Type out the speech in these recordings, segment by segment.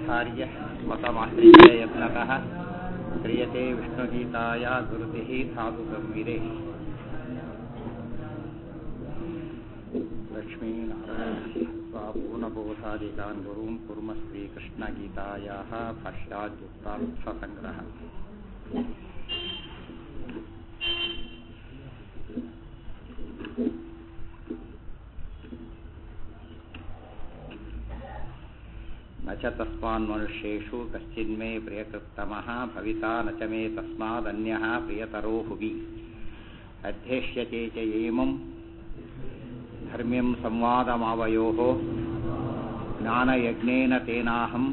आचार्य मतमाश्रित्य यत्नतः क्रियते विष्णुगीताय गुरुतिः साधु संविदे लक्ष्मीनारायण स्वापूर्णबोधादिकान् गुरून् कुर्म श्रीकृष्णगीतायाः भाष्याद्युक्तार्थसङ्ग्रहः न च तस्मान्मनुष्येषु कश्चिन्मे प्रियकृत्तमः भविता न च मे तस्मादन्यः प्रियतरो भुवि अध्येष्यते च एमं धर्म्यं संवादमावयोः ज्ञानयज्ञेन तेनाहम्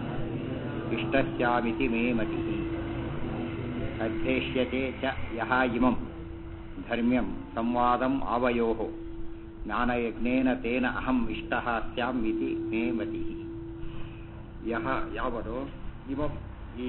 इष्टस्यामिति मे मतिः अध्येष्यते च यः इमं धर्म्यं संवादम् आवयोः ज्ञानयज्ञेन तेन अहम् इष्टः स्याम् इति मे मतिः ಯಹ ಯಾವನು ಇವ ಈ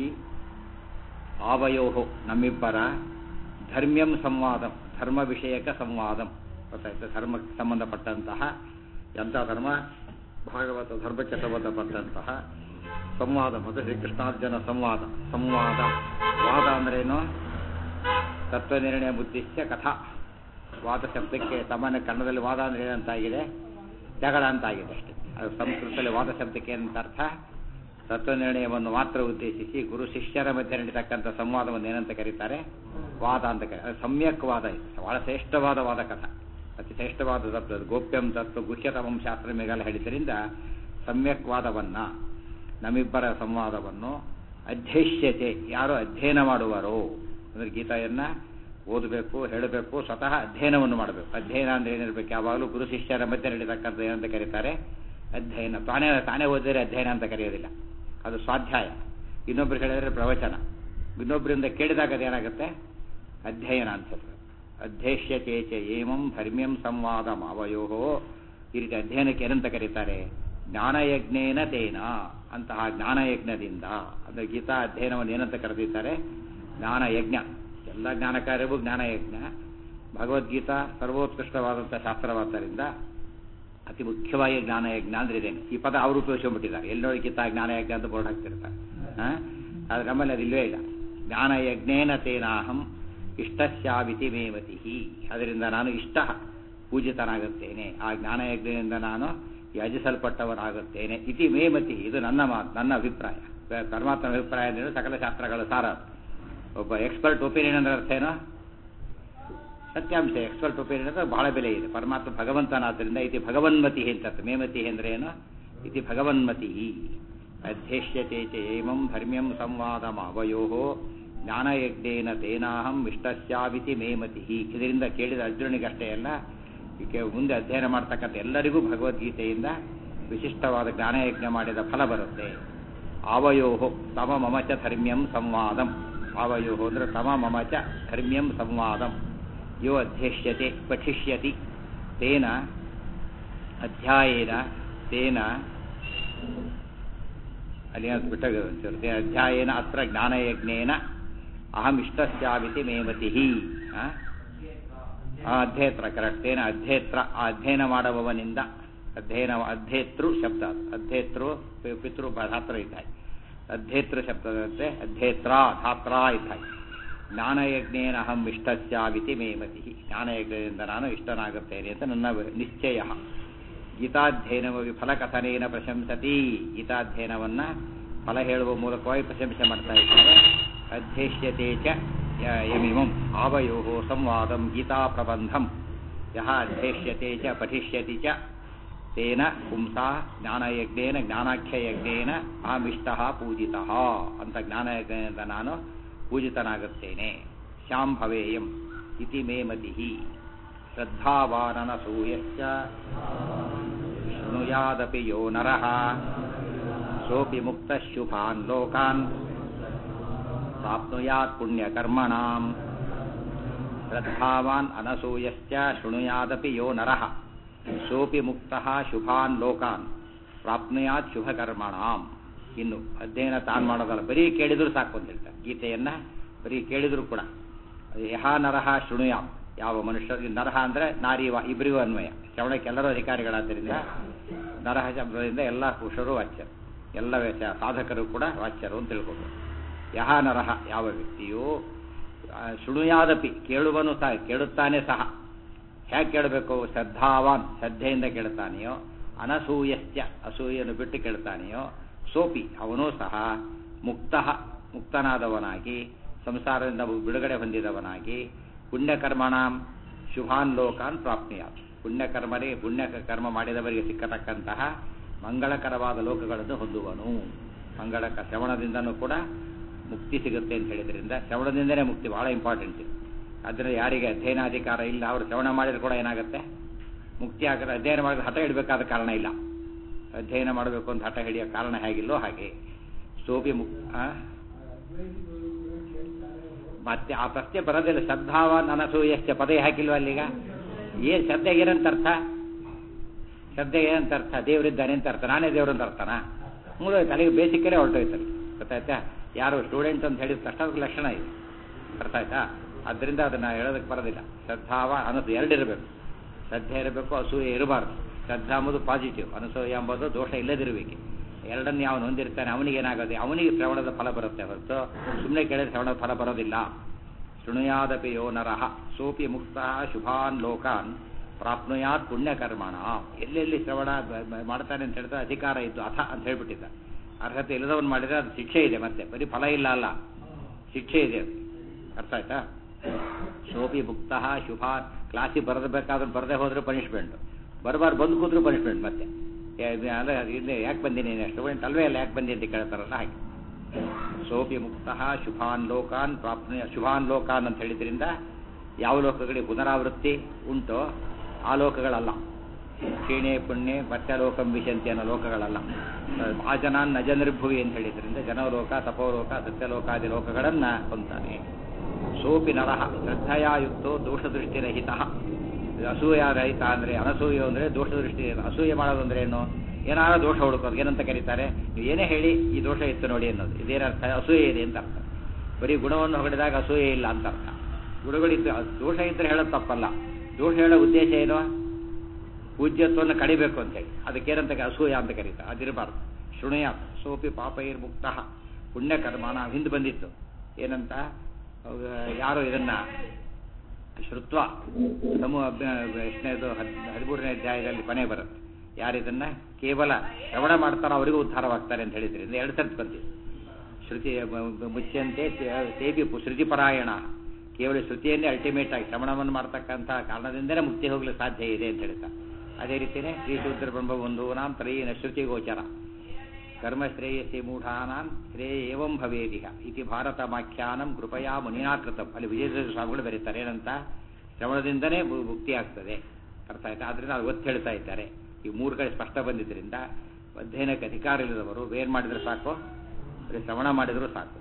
ಆವಯೋಹೋ ನಮ್ಮಿಬ್ಬರ ಧರ್ಮ್ಯಂ ಸಂವಾದಂ ಧರ್ಮ ವಿಷಯಕ ಸಂವಾದಂ ಗೊತ್ತಾಯ್ತು ಧರ್ಮಕ್ಕೆ ಸಂಬಂಧಪಟ್ಟಂತಹ ಎಂಥ ಧರ್ಮ ಭಾಗವತ ಧರ್ಮಕ್ಕೆ ಸಂಬಂಧಪಟ್ಟಂತಹ ಸಂವಾದ ಮತ್ತು ಶ್ರೀಕೃಷ್ಣಾರ್ಜುನ ಸಂವಾದ ಸಂವಾದ ವಾದ ಅಂದ್ರೇನು ತತ್ವನಿರ್ಣಯ ಉದ್ದೇಶ ಕಥಾ ವಾದ ಶಬ್ದಕ್ಕೆ ಸಾಮಾನ್ಯ ಕನ್ನಡದಲ್ಲಿ ವಾದ ಅಂದ್ರೆ ಏನಂತಾಗಿದೆ ಜಗಳ ಅಂತಾಗಿದೆ ಅಷ್ಟೇ ಅದು ಸಂಸ್ಕೃತದಲ್ಲಿ ವಾದ ಶಬ್ದಕ್ಕೆ ಏನಂತ ಅರ್ಥ ತತ್ವನಿರ್ಣಯವನ್ನು ಮಾತ್ರ ಉದ್ದೇಶಿಸಿ ಗುರು ಶಿಷ್ಯರ ಮಧ್ಯೆ ನಡೀತಕ್ಕಂಥ ಸಂವಾದವನ್ನು ಏನಂತ ಕರೀತಾರೆ ವಾದ ಅಂತ ಕರೀ ಅದು ಸಮ್ಯಕ್ ವಾದ ಇದು ಬಹಳ ಶ್ರೇಷ್ಠವಾದ ವಾದ ಕಥ ಅತಿ ಶ್ರೇಷ್ಠವಾದ ತತ್ವ ಗೋಪ್ಯಂ ತತ್ವ ಗುಹ್ಯತಮಂ ಶಾಸ್ತ್ರ ಮೇಘಾಲ ಹೇಳಿದ್ರಿಂದ ಸಮ್ಯಕ್ ವಾದವನ್ನ ನಮ್ಮಿಬ್ಬರ ಸಂವಾದವನ್ನು ಅಧ್ಯೇಷ್ಯತೆ ಯಾರು ಅಧ್ಯಯನ ಮಾಡುವರೋ ಅಂದ್ರೆ ಗೀತೆಯನ್ನ ಓದಬೇಕು ಹೇಳಬೇಕು ಸ್ವತಃ ಅಧ್ಯಯನವನ್ನು ಮಾಡಬೇಕು ಅಧ್ಯಯನ ಅಂದ್ರೆ ಏನಿರಬೇಕು ಯಾವಾಗಲೂ ಗುರು ಶಿಷ್ಯರ ಮಧ್ಯೆ ನಡೀತಕ್ಕಂಥ ಏನಂತ ಕರೀತಾರೆ ಅಧ್ಯಯನ ತಾನೇ ತಾನೇ ಓದಿದರೆ ಅಧ್ಯಯನ ಅಂತ ಕರೆಯೋದಿಲ್ಲ ಅದು ಸ್ವಾಧ್ಯಾಯ ಇನ್ನೊಬ್ರು ಹೇಳಿದ್ರೆ ಪ್ರವಚನ ಇನ್ನೊಬ್ಬರಿಂದ ಕೇಳಿದಾಗ ಅದೇನಾಗುತ್ತೆ ಅಧ್ಯಯನ ಅನ್ಸುತ್ತೆ ಅಧ್ಯೇಷ್ಯತೆ ಚ ಏಮಂ ಧರ್ಮ್ಯಂ ಸಂವಾದ ಮಾವಯೋ ಈ ರೀತಿ ಅಧ್ಯಯನಕ್ಕೆ ಏನಂತ ಕರೀತಾರೆ ಜ್ಞಾನಯಜ್ಞೇನ ತೇನ ಅಂತಹ ಜ್ಞಾನಯಜ್ಞದಿಂದ ಅಂದರೆ ಗೀತಾ ಅಧ್ಯಯನವನ್ನು ಏನಂತ ಕರೆದಿದ್ದಾರೆ ಜ್ಞಾನಯಜ್ಞ ಎಲ್ಲ ಜ್ಞಾನ ಕಾರ್ಯವೂ ಜ್ಞಾನಯಜ್ಞ ಭಗವದ್ಗೀತಾ ಸರ್ವೋತ್ಕೃಷ್ಟವಾದಂಥ ಶಾಸ್ತ್ರವಾದ್ದರಿಂದ ಅತಿ ಮುಖ್ಯವಾಗಿ ಜ್ಞಾನಯಜ್ಞ ಅಂದ್ರೆ ಇದೇನು ಈ ಪದ ಅವರು ಉಪಯೋಗಿಸ್ಕೊಂಡ್ಬಿಟ್ಟಿದ್ದಾರೆ ಎಲ್ಲೋ ಗೀತಾ ಜ್ಞಾನಯಜ್ಞ ಅಂತ ಬೋರ್ಡ್ ಹಾಕ್ತಿರ್ತಾರೆ ಆದ್ರೆ ನಮ್ಮಲ್ಲಿ ಅದು ಇಲ್ವೇ ಇಲ್ಲ ಜ್ಞಾನಯಜ್ಞೇನ ತೇನಾಹಂ ಇಷ್ಟಸ್ಯಾವಿತಿ ಮೇಮತಿ ಅದರಿಂದ ನಾನು ಇಷ್ಟ ಪೂಜಿತನಾಗುತ್ತೇನೆ ಆ ಜ್ಞಾನಯಜ್ಞದಿಂದ ನಾನು ಯಾಜಿಸಲ್ಪಟ್ಟವನಾಗುತ್ತೇನೆ ಇತಿ ಮೇಮತಿ ಇದು ನನ್ನ ಮಾತು ನನ್ನ ಅಭಿಪ್ರಾಯ ಪರಮಾತ್ಮನ ಅಭಿಪ್ರಾಯ ಅಂದರೆ ಸಕಲ ಶಾಸ್ತ್ರಗಳ ಸಾರ ಒಬ್ಬ ಎಕ್ಸ್ಪರ್ಟ್ ಒಪಿನಿಯನ್ ಅಂದ್ರೆ ಅರ್ಥ ಏನೋ ಸತ್ಯಾಂಶ ಎಕ್ಸ್ಪರ್ಟ್ ಒಪಿನಿಯನ್ ಅಂದ್ರೆ ಬಹಳ ಬೆಲೆ ಇದೆ ಪರಮಾತ್ಮ ಭಗವಂತನಾದ್ದರಿಂದ ಇತಿ ಭಗವನ್ಮತಿ ಅಂತ ಮೇಮತಿ ಅಂದ್ರೆ ಏನು ಇತಿ ಭಗವನ್ಮತಿ ಅಧ್ಯೇಷ್ಯತೆ ಚ ಏಮಂ ಧರ್ಮ್ಯಂ ಸಂವಾದಮಾವಯೋ ಜ್ಞಾನಯಜ್ಞೇನ ತೇನಾಹಂ ಇಷ್ಟಸ್ಯಾವಿತಿ ಮೇಮತಿ ಇದರಿಂದ ಕೇಳಿದ ಅರ್ಜುನಿಗಷ್ಟೇ ಅಲ್ಲ ಮುಂದೆ ಅಧ್ಯಯನ ಮಾಡ್ತಕ್ಕಂಥ ಎಲ್ಲರಿಗೂ ಭಗವದ್ಗೀತೆಯಿಂದ ವಿಶಿಷ್ಟವಾದ ಜ್ಞಾನಯಜ್ಞ ಮಾಡಿದ ಫಲ ಬರುತ್ತೆ ಆವಯೋ ತಮ ಮಮಚ ಧರ್ಮ್ಯಂ ಸಂವಾದಂ ಆವಯೋ ಅಂದ್ರೆ ತಮ ಮಮಚ ಧರ್ಮ್ಯಂ ಸಂವಾದಂ ಯೋ ಅಧ್ಯೇಷ್ಯತೆ ಪಠಿಷ್ಯತಿ ತೇನ ಅಧ್ಯಾಯೇನ ತೇನ ಅಲ್ಲಿ ಬಿಟ್ಟ ಅಧ್ಯಾಯೇನ ಅತ್ರ ಜ್ಞಾನಯಜ್ಞೇನ ಅಹಂ ಇಷ್ಟಸ್ಯಾವಿತಿ ಮೇಮತಿ ಅಧ್ಯೇತ್ರ ಕರೆಕ್ಟ್ ತೇನ ಅಧ್ಯೇತ್ರ ಆ ಅಧ್ಯಯನ ಮಾಡುವವನಿಂದ ಅಧ್ಯಯನ ಅಧ್ಯೇತೃ ಶಬ್ದ ಅಧ್ಯೇತೃ ಪಿತೃ ಧಾತ್ರ ಇದ್ದಾಯಿ ಅಧ್ಯೇತೃ ಶಬ್ದದಂತೆ ಅಧ್ಯೇತ್ರ ಧಾತ್ರ ಇದ್ದಾಯಿ ಜ್ಞಾನಯಜ್ಞೇನ ಅಹಂ ಇಷ್ಟಸ್ಯಾವಿತಿ ಮೇಮತಿ ಜ್ಞಾನಯಜ್ಞದಿಂದ ನಾನು ಇಷ್ಟನಾಗುತ್ತೇನೆ ಅಂತ ನನ್ನ ನಿಶ್ಚಯ ಗೀತಾಧ್ಯಯನ ಫಲಕಥನೇನ ಪ್ರಶಂಸತಿ ಗೀತಾಧ್ಯಯನವನ್ನ ಫಲ ಹೇಳುವ ಮೂಲಕವಾಗಿ ಪ್ರಶಂಸೆ ಮಾಡ್ತಾ ಇದ್ದಾರೆ ಅಧ್ಯೇಷ್ಯತೆ ಚ ಯಮಿಮಂ ಆವಯೋ ಸಂವಾದಂ ಗೀತಾ ಪ್ರಬಂಧಂ ಯಹ ಅಧ್ಯೇಷ್ಯತೆ ಚ ಪಠಿಷ್ಯತಿ ಚ ತೇನ ಪುಂಸಾ ಜ್ಞಾನಯಜ್ಞೇನ ಜ್ಞಾನಾಖ್ಯಯಜ್ಞೇನ ಅಹಮಿಷ್ಟ ಪೂಜಿತ ಅಂತ ಜ್ಞಾನಯಜ್ಞದಿಂದ ನಾನು ಪೂಜಿತನಾಗುತ್ತೇನೆ ಶ್ಯಾಂ ಭವೇಯಂ ಇತಿ ಮೇ ಮತಿ ಶ್ರದ್ಧಾವಾನನಸೂಯಶ್ಚ ಶೃಣುಯಾದಪಿ ಯೋ ನರಃ ಸೋಪಿ ಮುಕ್ತ ಶುಭಾನ್ ಲೋಕಾನ್ ಪ್ರಾಪ್ನುಯಾತ್ ಪುಣ್ಯಕರ್ಮಣಾಂ ಶ್ರದ್ಧಾವಾನ್ ಅನಸೂಯಶ್ಚ ಶೃಣುಯಾದಪಿ ಯೋ ನರಃ ಸೋಪಿ ಮುಕ್ತ ಶುಭಾನ್ ಲೋಕಾನ್ ಪ್ರಾಪ್ನುಯಾತ್ ಶುಭಕರ್ಮಣಾಂ ಇನ್ನು ಅಧ್ಯಯನ ತಾನು ಮಾಡೋದಲ್ಲ ಬರೀ ಕೇಳಿದ್ರು ಸಾಕು ಅಂತ ಹೇಳ್ತಾರೆ ಗೀತೆಯನ್ನ ಬರೀ ಕೇಳಿದ್ರು ಕೂಡ ಯಹ ನರಹ ಶೃಣುಯಾಮ್ ಯಾವ ಮನುಷ್ಯ ನರಹ ಅಂದ್ರೆ ನಾರಿವ ಇಬ್ಬರಿಗೂ ಅನ್ವಯ ಶ್ರವಣಕ್ಕೆ ಎಲ್ಲರೂ ಅಧಿಕಾರಿಗಳಾದ್ದರಿಂದ ನರಹ ಶಬ್ದದಿಂದ ಎಲ್ಲ ಪುರುಷರು ವಾಚ್ಯ ಎಲ್ಲ ವ್ಯತ್ಯಾಸ ಸಾಧಕರು ಕೂಡ ವಾಚ್ಯರು ಅಂತ ತಿಳ್ಕೊಬೇಕು ಯಹ ನರಹ ಯಾವ ವ್ಯಕ್ತಿಯು ಆ, ಶೃಣುಯಾದಪಿ ಕೇಳುವನು ಸಹ ಕೇಳುತ್ತಾನೆ ಸಹ ಹೇಗೆ ಕೇಳಬೇಕು ಶ್ರದ್ಧಾವಾನ್ ಶ್ರದ್ಧೆಯಿಂದ ಕೇಳ್ತಾನೆಯೋ ಅನಸೂಯಶ್ಚ ಅಸೂಯೆಯನ್ನು ಬಿಟ್ಟು ಕೇಳ್ತಾನೆಯೋ ಸೋಪಿ ಅವನೂ ಸಹ ಮುಕ್ತ ಮುಕ್ತನಾದವನಾಗಿ ಸಂಸಾರದಿಂದ ಬಿಡುಗಡೆ ಹೊಂದಿದವನಾಗಿ ಪುಣ್ಯಕರ್ಮಣಾಂ ಶುಭಾನ್ ಲೋಕಾನ್ ಪ್ರಾಪ್ನಿಯ ಪುಣ್ಯಕರ್ಮರೇ ಪುಣ್ಯ ಕರ್ಮ ಮಾಡಿದವರಿಗೆ ಸಿಕ್ಕತಕ್ಕಂತಹ ಮಂಗಳಕರವಾದ ಲೋಕಗಳನ್ನು ಹೊಂದುವನು ಮಂಗಳಕ ಶ್ರವಣದಿಂದನೂ ಕೂಡ ಮುಕ್ತಿ ಸಿಗುತ್ತೆ ಅಂತ ಹೇಳಿದ್ರಿಂದ ಶ್ರವಣದಿಂದನೇ ಮುಕ್ತಿ ಬಹಳ ಇಂಪಾರ್ಟೆಂಟ್ ಅದರಿಂದ ಯಾರಿಗೆ ಅಧ್ಯಯನಾಧಿಕಾರ ಇಲ್ಲ ಅವರು ಶ್ರವಣ ಮಾಡಿದ್ರು ಕೂಡ ಏನಾಗುತ್ತೆ ಮುಕ್ತಿ ಆಗದ ಅಧ್ಯಯನ ಮಾಡಿದ್ರೆ ಹಠ ಇಡಬೇಕಾದ ಕಾರಣ ಇಲ್ಲ ಅಧ್ಯಯನ ಮಾಡಬೇಕು ಅಂತ ಹಠ ಹಿಡಿಯೋ ಕಾರಣ ಹೇಗಿಲ್ಲೋ ಹಾಗೆ ಸೋಪಿ ಮುಕ್ ಆ? ಮತ್ತೆ ಆ ಪ್ರಶ್ನೆ ಬರೋದಿಲ್ಲ ಶ್ರದ್ಧಾವ ನನಸೂಯಶ್ಚ ಪದೇ ಹಾಕಿಲ್ವ ಅಲ್ಲೀಗ ಏನ್ ಶ್ರದ್ಧೆ ಏನಂತ ಅರ್ಥ ಶ್ರದ್ಧೆ ಏನಂತ ಅರ್ಥ ದೇವರಿದ್ದಾನೆ ಅಂತ ಅರ್ಥ ನಾನೇ ದೇವರು ಅಂತ ಅರ್ಥನ ಮೂಲ ತಲೆಗೆ ಬೇಸಿಕರೇ ಹೊರಟೋಯ್ತಲ್ಲ ಗೊತ್ತಾಯ್ತಾ ಯಾರು ಸ್ಟೂಡೆಂಟ್ ಅಂತ ಹೇಳಿದ ತಕ್ಷಣ ಅದಕ್ಕೆ ಲಕ್ಷಣ ಇದೆ ಅರ್ಥ ಆಯ್ತಾ ಅದರಿಂದ ಅದನ್ನ ಹೇಳೋದಕ್ಕೆ ಬರೋದಿಲ್ಲ ಶ್ರದ್ಧಾವ ಅನ್ನೋದು ಎರಡಿರಬೇಕು ಶ್ರದ್ಧೆ ಇರಬೇಕು ಅಸೂಯೆ ಇರಬಾರ್ದು ಶ್ರದ್ಧಾ ಎಂಬುದು ಪಾಸಿಟಿವ್ ಅನಸೂಯ ಎಂಬುದು ದೋಷ ಇಲ್ಲದಿರಬೇಕು ಎರಡನ್ನು ಯಾವ ಹೊಂದಿರ್ತಾನೆ ಅವನಿಗೆ ಏನಾಗೋದು ಅವನಿಗೆ ಶ್ರವಣದ ಫಲ ಬರುತ್ತೆ ಹೊರತು ಸುಮ್ಮನೆ ಕೇಳಿದ್ರೆ ಶ್ರವಣದ ಫಲ ಬರೋದಿಲ್ಲ ಶೃಣುಯಾದಪಿ ಯೋ ನರಃ ಸೋಪಿ ಮುಕ್ತ ಶುಭಾನ್ ಲೋಕಾನ್ ಪ್ರಾಪ್ನುಯಾತ್ ಪುಣ್ಯಕರ್ಮಣ ಎಲ್ಲೆಲ್ಲಿ ಶ್ರವಣ ಬ- ಬ- ಮಾಡ್ತಾನೆ ಅಂತ ಹೇಳಿದ್ರೆ ಅಧಿಕಾರ ಇದ್ದು ಅಥ ಅಂತ ಹೇಳ್ಬಿಟ್ಟಿದ್ದ ಅರ್ಹತೆ ಇಲ್ಲದವನು ಮಾಡಿದ್ರೆ ಅದು ಶಿಕ್ಷೆ ಇದೆ ಮತ್ತೆ ಬರೀ ಫಲ ಇಲ್ಲ ಅಲ್ಲ ಶಿಕ್ಷೆ ಇದೆ ಅದು ಅರ್ಥ ಆಯ್ತಾ ಶೋಭಿ ಮುಕ್ತ ಶುಭ ಕ್ಲಾಸಿಗೆ ಬರಬೇಕಾದ್ರೆ ಬರದೆ ಹೋದ್ರೆ ಪನಿಷ್ಮೆಂಟ್ ಬರಬಾರ್ದು ಬಂದು ಕೂತ್ರು ಪನಿಷ್ಮೆಂಟ್ ಮತ್ತೆ ಏ, ಇದು ಅಲ್ಲ ಇಲ್ಲಿ ಯಾಕೆ ಬಂದೀನಿ ನೀನು ಸ್ಟೂಡೆಂಟ್ ಅಲ್ವೇ ಅಲ್ಲ ಯಾಕೆ ಬಂದಿ ಅಂತ ಕೇಳ್ತಾರಲ್ಲ ಹಾಗೆ ಸೋಪಿ ಮುಕ್ತ ಶುಭಾನ್ ಲೋಕಾನ್ ಪ್ರಾಪ್ನ ಶುಭಾನ್ ಲೋಕಾನ್ ಅಂತ ಹೇಳಿದ್ರಿಂದ ಯಾವ ಲೋಕಗಳಿಗೆ ಪುನರಾವೃತ್ತಿ ಉಂಟೋ ಆ ಲೋಕಗಳಲ್ಲ ಕ್ಷೀಣೆ ಪುಣ್ಯ ಮತ್ಯಲೋಕಂ ವಿಶಂತಿ ಅನ್ನೋ ಲೋಕಗಳಲ್ಲ ಆ ಜನ ನಜನಿರ್ಭುವಿ ಅಂತ ಹೇಳಿದ್ರಿಂದ ಜನಲೋಕ ತಪೋಲೋಕ ಸತ್ಯಲೋಕಾದಿ ಲೋಕಗಳನ್ನ ಹೊಂತಾನೆ ಸೋಪಿ ನರಹ ಶ್ರದ್ಧೆಯಾಯುಕ್ತೋ ದೋಷದೃಷ್ಟಿರಹಿತ ಅಸೂಯ ರಹಿತ ಅಂದ್ರೆ ಅನಸೂಯ ಅಂದ್ರೆ ದೋಷದೃಷ್ಟಿ ಅಸೂಯೆ ಮಾಡೋದು ಅಂದ್ರೆ ಏನು ಏನಾದ್ರು ದೋಷ ಹುಡುಕೋದು ಏನಂತ ಕರೀತಾರೆ ನೀವು ಏನೇ ಹೇಳಿ ಈ ದೋಷ ಇತ್ತು ನೋಡಿ ಅನ್ನೋದು ಇದೇನರ್ಥ ಅಸೂಯೆ ಇದೆ ಅಂತ ಅರ್ಥ ಬರೀ ಗುಣವನ್ನು ಹೊಡೆದಾಗ ಅಸೂಯೆ ಇಲ್ಲ ಅಂತ ಅರ್ಥ ಗುಣಗಳಿದ್ದು ಅದು ದೋಷ ಇದ್ರೆ ಹೇಳೋದು ತಪ್ಪಲ್ಲ ದೋಷ ಹೇಳೋ ಉದ್ದೇಶ ಏನು ಪೂಜ್ಯತ್ವವನ್ನು ಕಡಿಬೇಕು ಅಂತೇಳಿ ಅದಕ್ಕೇನಂತ ಕ- ಅಸೂಯ ಅಂತ ಕರೀತಾರೆ ಅದಿರಬಾರ್ದು ಶೃಣಯ ಸೋಪಿ ಪಾಪೈರ್ಮುಕ್ತ ಪುಣ್ಯಕರ್ಮ ನಾವು ಹಿಂದೆ ಬಂದಿತ್ತು ಏನಂತ ಅವ್ ಯಾರು ಇದನ್ನ ಶ್ರುತ್ವ ಸಮೂಹ ಎಷ್ಟನೇದು ಹದ್ ಹದಿಮೂರನೇ ಅಧ್ಯಾಯದಲ್ಲಿ ಕೊನೆ ಬರುತ್ತೆ ಯಾರಿದನ್ನ ಕೇವಲ ಶ್ರವಣ ಮಾಡ್ತಾರೋ ಅವರಿಗೂ ಉದ್ಧಾರವಾಗ್ತಾರೆ ಅಂತ ಹೇಳಿದ್ರಿಂದ ಎರಡು ಸರ್ತಿ ಬಂದಿದೆ ಶ್ರುತಿ ಬ- ಬ- ಮುಚ್ಚ್ಯಂತೆ ತೇ- ತೇಪಿ ಪು- ಶ್ರುತಿಪರಾಯಣ ಕೇವಲ ಶ್ರುತಿಯನ್ನೇ ಅಲ್ಟಿಮೇಟ್ ಆಗಿ ಶ್ರವಣವನ್ನು ಮಾಡ್ತಕ್ಕಂಥ ಕಾರಣದಿಂದಲೇ ಮುಕ್ತಿ ಹೋಗಲು ಸಾಧ್ಯ ಇದೆ ಅಂತ ಹೇಳ್ತಾ ಅದೇ ರೀತಿಯೇ ಶ್ರೀ ಶೂದ್ರ ಬ್ರಹ್ಮ ಬಂಧೂನಾಂ ತ್ರಯೀನ ಶ್ರುತಿ ಗೋಚರ ಕರ್ಮಶ್ರೇಯಸಿ ಮೂಢಾನಾಂ ಶ್ರೇಯ ಏವಂ ಭವೇದಿಹ ಇತಿ ಭಾರತ ಮಾಖ್ಯಾನಂ ಕೃಪಯಾ ಮುನಿನಾ ಕೃತಂ ಅಲ್ಲಿ ವಿಜಯ ಸ್ವಾಮಿಗಳು ಬರೀತಾರೆ ಏನಂತ ಶ್ರವಣದಿಂದನೇ ಮು- ಮುಕ್ತಿ ಆಗ್ತದೆ ಅರ್ಥ ಆಯ್ತಾ ಆದ್ರಿಂದ ಅದು ಒತ್ತು ಹೇಳ್ತಾ ಇದ್ದಾರೆ ಈ ಮೂರು ಕಡೆ ಸ್ಪಷ್ಟ ಬಂದಿದ್ದರಿಂದ ಅಧ್ಯಯನಕ್ಕೆ ಅಧಿಕಾರ ಇಲ್ಲದವರು ಏನ್ ಮಾಡಿದ್ರೆ ಸಾಕು ಬರೀ ಶ್ರವಣ ಮಾಡಿದ್ರು ಸಾಕು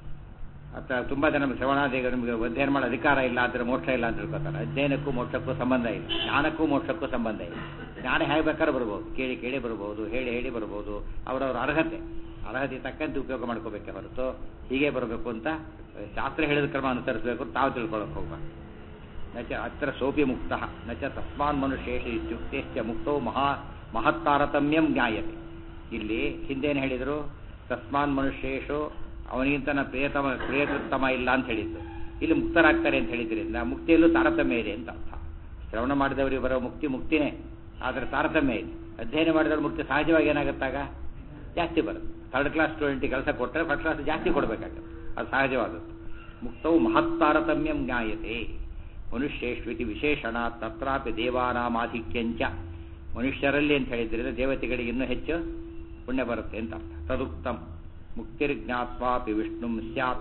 ಅಥವಾ ತುಂಬಾ ಜನ ಶ್ರವಣಾದಿ ನಿಮಗೆ ಅಧ್ಯಯನ ಮಾಡೋ ಅಧಿಕಾರ ಇಲ್ಲ ಅಂದ್ರೆ ಮೋಕ್ಷ ಇಲ್ಲ ಅಂತ ತಿಳ್ಕೊತಾರೆ ಅಧ್ಯಯನಕ್ಕೂ ಮೋಕ್ಷಕ್ಕೂ ಸಂಬಂಧ ಇಲ್ಲ ಜ್ಞಾನಕ್ಕೂ ಮೋಕ್ಷಕ್ಕೂ ಸಂಬಂಧ ಇಲ್ಲ ಜ್ಞಾನ ಹೇಗೆ ಬೇಕಾದ್ರೆ ಬರ್ಬೋದು ಕೇಳಿ ಕೇಳಿ ಬರ್ಬೋದು ಹೇಳಿ ಹೇಳಿ ಬರ್ಬೋದು ಅವರವರ ಅರ್ಹತೆ ಅರ್ಹತೆ ತಕ್ಕಂತೆ ಉಪಯೋಗ ಮಾಡ್ಕೋಬೇಕೆ ಹೊರತು ಹೀಗೆ ಬರಬೇಕು ಅಂತ ಶಾಸ್ತ್ರ ಹೇಳಿದ ಕ್ರಮ ಅನುಸರಿಸಬೇಕು ಅಂತ ತಾವು ತಿಳ್ಕೊಳಕ್ ಹೋಗ್ಬಾರ್ದು ನಚ ಅತ್ರ ಸೋಪಿ ಮುಕ್ತ ನಚ ತಸ್ಮಾನ್ ಮನುಷ್ಯೇಷ ಇತ್ಯುಕ್ತೇಶ್ಚ ಮುಕ್ತೋ ಮಹಾ ಮಹತ್ತಾರತಮ್ಯಂ ಜ್ಞಾಯತೆ ಇಲ್ಲಿ ಹಿಂದೇನು ಹೇಳಿದರು ತಸ್ಮಾನ್ ಮನುಷ್ಯೇಷು ಅವನಿಗಿಂತನ ಪ್ರಿಯತಮ ಪ್ರಿಯತಮ ಇಲ್ಲ ಅಂತ ಹೇಳಿದ್ದು ಇಲ್ಲಿ ಮುಕ್ತರಾಗ್ತಾರೆ ಅಂತ ಹೇಳಿದ್ರಿಂದ ಮುಕ್ತಿಯಲ್ಲೂ ತಾರತಮ್ಯ ಇದೆ ಅಂತ ಅರ್ಥ ಶ್ರವಣ ಮಾಡಿದವರಿಗೆ ಬರೋ ಮುಕ್ತಿ ಮುಕ್ತಿನೇ ಆದರೆ ತಾರತಮ್ಯ ಇದೆ ಅಧ್ಯಯನ ಮಾಡಿದವ್ರ ಮುಕ್ತಿ ಸಹಜವಾಗಿ ಏನಾಗುತ್ತಾಗ ಜಾಸ್ತಿ ಬರುತ್ತೆ ಥರ್ಡ್ ಕ್ಲಾಸ್ ಸ್ಟೂಡೆಂಟಿಗೆ ಕೆಲಸ ಕೊಟ್ಟರೆ ಫಸ್ಟ್ ಕ್ಲಾಸ್ ಜಾಸ್ತಿ ಕೊಡಬೇಕಾಗುತ್ತೆ ಅದು ಸಹಜವಾದದ್ದು ಮುಕ್ತವು ಮಹತ್ತಾರತಮ್ಯಂ ಜ್ಞಾಯತೆ ಮನುಷ್ಯೇಶ್ವಿತಿ ವಿಶೇಷಣ ತತ್ರಾಪಿ ದೇವಾನಾಮಾಧಿಕ್ಯಂಚ ಮನುಷ್ಯರಲ್ಲಿ ಅಂತ ಹೇಳಿದ್ರಿಂದ ದೇವತೆಗಳಿಗೆ ಇನ್ನೂ ಹೆಚ್ಚು ಪುಣ್ಯ ಬರುತ್ತೆ ಅಂತ ಅರ್ಥ ತದುಕ್ತಂ ಮುಕ್ತಿರ್ಜ್ಞಾತ್ವಾಪಿ ವಿಷ್ಣುಂ ಸ್ಯಾತ್